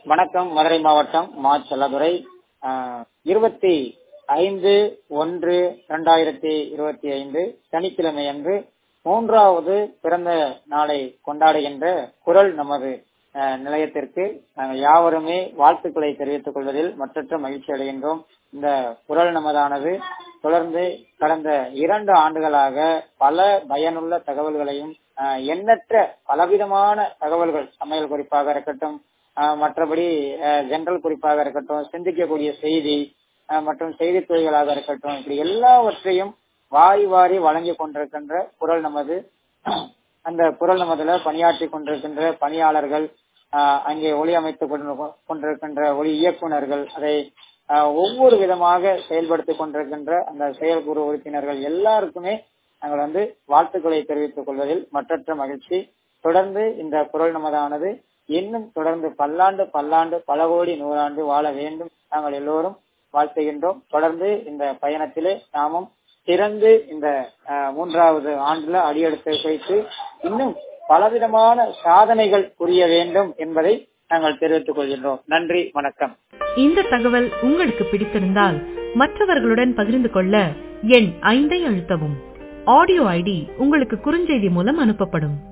வணக்கம் மதுரை மாவட்டம் மா செல்லதுரை இருபத்தி ஐந்து ஒன்று இரண்டாயிரத்தி இருபத்தி ஐந்து சனிக்கிழமை அன்று மூன்றாவது பிறந்த நாளை கொண்டாடுகின்ற குரல் நமது அஹ், நிலையத்திற்கு நாங்கள் யாவருமே வாழ்த்துக்களை தெரிவித்துக் கொள்வதில் மற்றற்ற மகிழ்ச்சி அடைகின்றோம் இந்த குரல் நமதானது தொடர்ந்து கடந்த இரண்டு ஆண்டுகளாக பல பயனுள்ள தகவல்களையும் அஹ், எண்ணற்ற பலவிதமான தகவல்கள் சமையல் குறிப்பாக இருக்கட்டும் அஹ், மற்றபடி அஹ், ஜெனரல் குறிப்பாக இருக்கட்டும் சிந்திக்கக்கூடிய செய்தி அஹ், மற்றும் செய்தி துறைகளாக இருக்கட்டும் இப்படி எல்லாவற்றையும் வாரி வாரி வழங்கி கொண்டிருக்கின்ற குரல் நமது அந்த குரல் நமதுல பணியாற்றி கொண்டிருக்கின்ற பணியாளர்கள் ஆஹ் அங்கே ஒளி அமைத்துக் கொண்டு- கொண்டிருக்கின்ற ஒளி இயக்குனர்கள் அதை ஆஹ் ஒவ்வொரு விதமாக செயல்படுத்திக் கொண்டிருக்கின்ற அந்த செயற்குழு உறுப்பினர்கள் எல்லாருக்குமே நாங்கள் வந்து வாழ்த்துக்களை தெரிவித்துக் கொள்வதில் மற்றற்ற மகிழ்ச்சி தொடர்ந்து இந்த குரல் நமதானது இன்னும் தொடர்ந்து பல்லாண்டு பல்லாண்டு பல கோடி நூறாண்டு வாழ வேண்டும் நாங்கள் எல்லோரும் வாழ்த்துகின்றோம் தொடர்ந்து இந்த பயணத்திலே நாமும் சிறந்து இந்த அஹ், மூன்றாவது ஆண்டுல அடியெடுத்து வைத்து இன்னும் பலவிதமான சாதனைகள் புரிய வேண்டும் என்பதை நாங்கள் தெரிவித்துக் கொள்கின்றோம் நன்றி வணக்கம் இந்த தகவல் உங்களுக்கு பிடித்திருந்தால் மற்றவர்களுடன் பகிர்ந்து கொள்ள எண் ஐந்தை அழுத்தவும் ஆடியோ ஐடி உங்களுக்கு குறுஞ்செய்தி மூலம் அனுப்பப்படும்